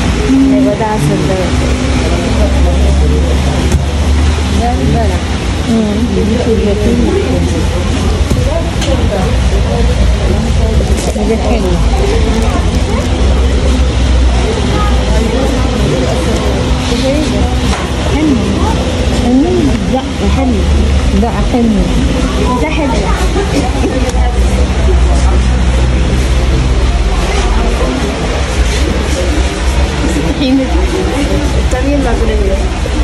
هيبقى ده عسل ده ده البلح دي اليتيم ده حلو حلو لا حلو لا حلو ده حلو طحينة الثانية المغربية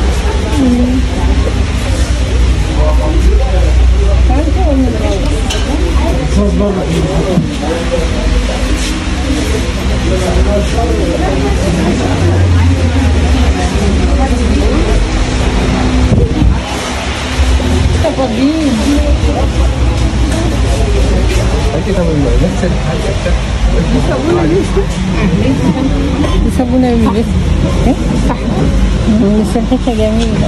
أنت تعمل نفس الحاجة يسمونه بالبس ايه صح بس ريحتها جميلة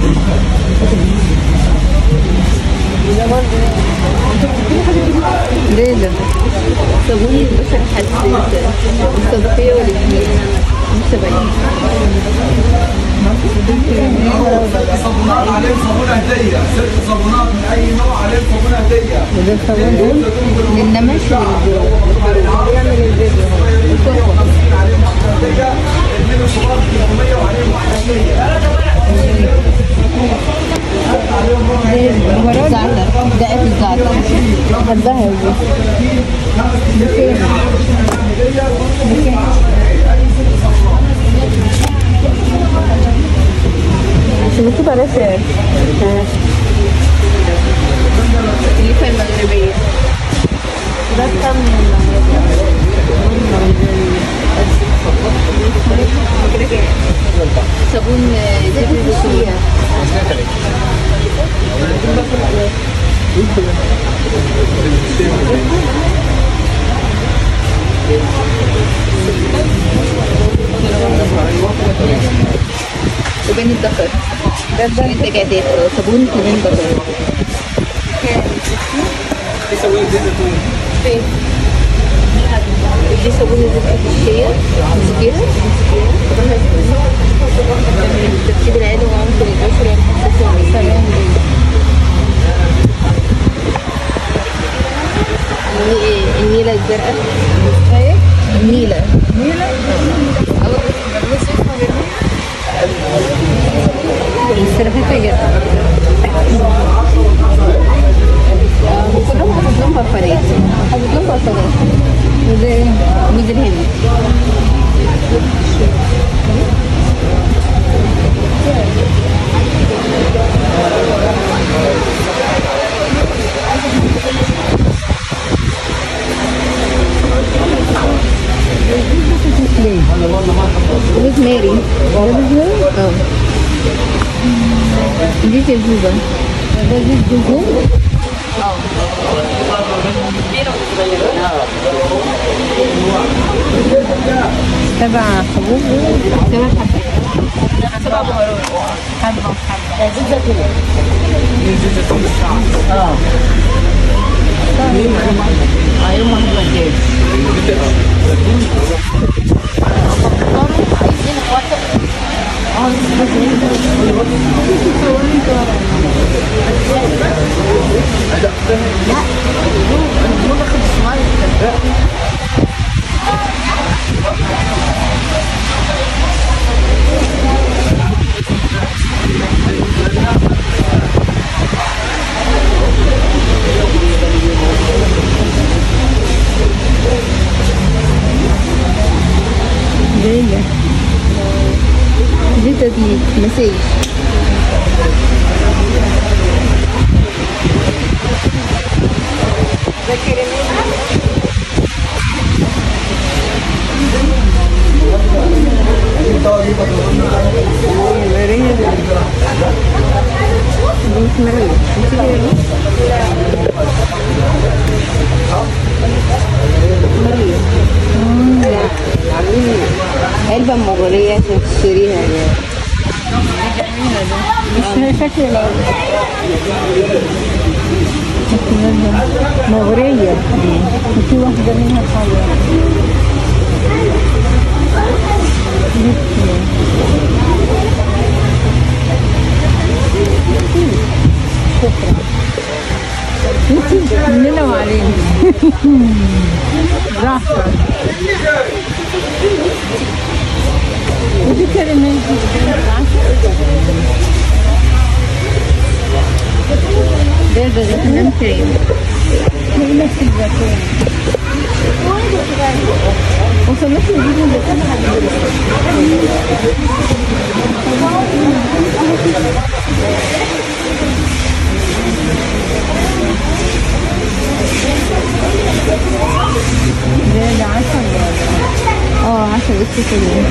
ليه ده؟ صابون البشر حساسة الصدفية والاثنين مش بعيد صابونات عليهم صابون هدية ست صابونات من أي نوع عليهم صابون هدية وده الصابون ده للنمش والجرو يعمل الفيديو هدية اثنين صباط 300 وعليهم واحدة هدية زعتر دقة الزعتر حبها يا عشان مكتوب عليه سعر الليفة المغربية ده التمن صابون زيت الزيتون وبين الذكر ده ده الدجاجات صابون لبين الذكر فين؟ دي صابون الزيت الشيا مسكيها ترتيب العين وعنق البشرة الحساسة سلام النيلة الزرقاء ايه النيلة بس ريحتها جدا كلهم حاطط لهم برفانات حاطط لهم برفانات وده ايه؟ جوز الهند ليه؟ روز ماري اه دي تجوبة ده زيت جوزين سبع حبوب سبع حبات سبع بهارات حبة وحبة ايوه واحد عايزين واتر ليه؟ دي تدليك مساج علبة مغرية عشان تشتريها يعني مش شكل الأول مغرية وفي واحدة منها حلوة دي شهرين براحتك ودي كلمة ده ده ده كمان كريم هي نفس الزيتون وصلت لي دي الزيتون ده ده عسل اه عسل اسود كده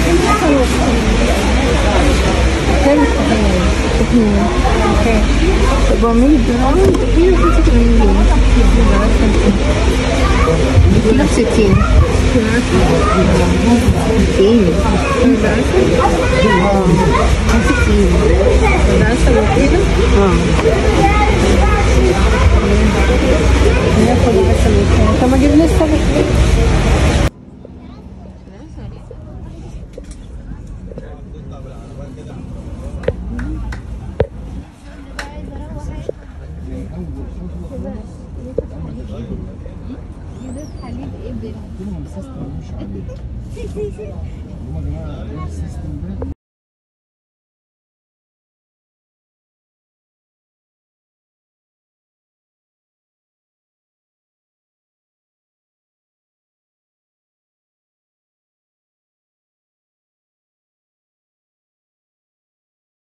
كام الطحين؟ طحين اوكي 400 جرام 185 جنيه كيلو 60 60 اه 60 ده عسل وكده اه ناخد العسل وكده طب ما جبناش طبق حليب ابل هم جماعه السيستم ده